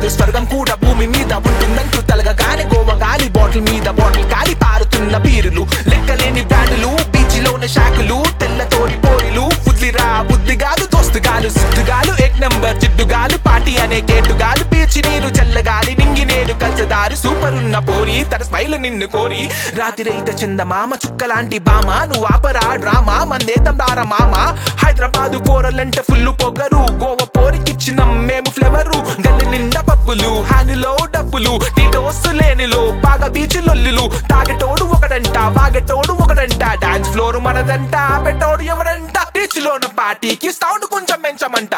కాదు స్వర్గం కూడా భూమి మీద ఉంటుందంటూ తలగగానే గోవా గాలి బాటిల్ మీద బాటిల్ గాలి పారుతున్న బీరులు లెక్కలేని బ్రాండులు బీచ్లోని శాఖలు తెల్ల తోడి పోరిలు బుద్ధిరా బుద్ధిగాలు దోస్తుగాలు సిద్ధుగాలు ఎక్ నంబర్ జిడ్డుగాలు పార్టీ అనే కేటుగాలు పీచి నీరు చల్లగాలి నింగి నేడు కల్చదారి సూపర్ ఉన్న పోరి తన స్మైల్ నిన్ను కోరి రాతిరైత చందమామ చుక్కలాంటి బామ నువ్వు ఆపరా డ్రామా మందేతం దార మామ హైదరాబాదు పోరలంటే ఫుల్ పొగరు గోవ పోరికిచ్చిన మేము ఫ్లేవరు గల్లి నిండా పప్పులు హ్యాండిలో డబ్బులు టీటోస్ లేనిలో బాగా బీచ్ లొల్లులు తాగటోడు ఒకడంట వాగటోడు ఒకడంట డాన్స్ ఫ్లోర్ మనదంట పెట్టోడు ఎవడంట బీచ్ లోన పార్టీకి సౌండ్ కొంచెం పెంచమంట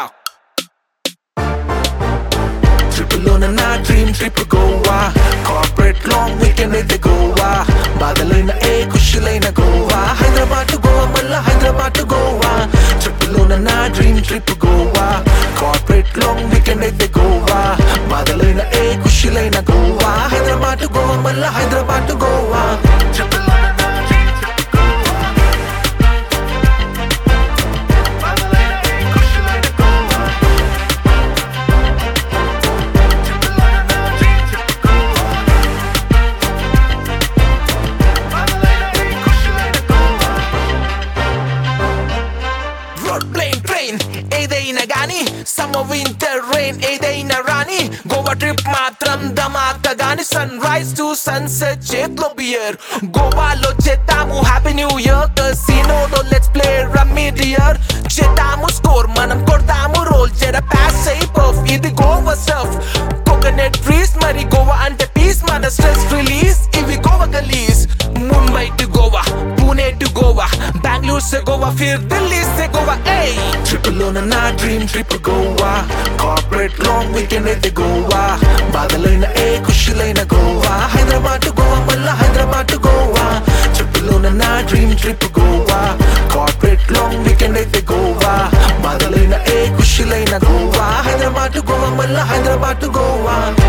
ట్రిపుల్లోన నా dream trip Goa corporate long weekend అయితే గోవా బాధలైన ఏ ఖుషులైన గోవా హైదరాబాద్ గోవా మళ్ళా హైదరాబాద్ గోవా ట్రిపుల్లోన నా dream trip Goa corporate long weekend అయితే గోవా బాధలైన ఏ ఖుషులైన గోవా హైదరాబాద్ గోవా మళ్ళా హైదరాబాద్ గోవా ట్రిపుల్లోన నా డ్రీమ్ ట్రిప్ గోవా బాధలైన ఏ ఖుషులైన గోవా రోడ్ ప్లేన్ ట్రైన్ ఏదైనా గాని సమ్మర్ వింటర్ రెయిన్ ఏదైనా రాని గోవా ట్రిప్ మాత్రం ధమాక గాని సన్ రైజ్ టు సన్సెట్ చేతిలో బియర్ గోవాలో చేద్దాము హ్యాపీ న్యూ ఇయర్ కసినోలో లెట్స్ ప్లే రమ్మీ డియర్ చేద్దాము స్కోర్ మనం కొడతాము రోల్ జర పాస్ అయిపోఫ్ ఇది గోవా సర్ఫ్ కోకోనట్ ట్రీస్ మరి గోవా అంటే పీస్ మన స్ట్రెస్ రిలీజ్ ఇవి గోవా గలీజ్ ముంబై టు గోవా పూణే టు గోవా బెంగళూరు से गोवा फिर दिल्ली से गोवा ए ట్రిపుల్లోన నా dream trip Goa corporate long weekend అయితే గోవా బాధలైన ఏ ఖుషులైన గోవా హైదరాబాద్ గోవా మళ్ళా హైదరాబాద్ గోవా ట్రిపుల్లోన నా dream trip Goa corporate long weekend అయితే గోవా బాధలైన ఏ ఖుషులైన గోవా హైదరాబాద్ గోవా మళ్ళా హైదరాబాద్ గోవా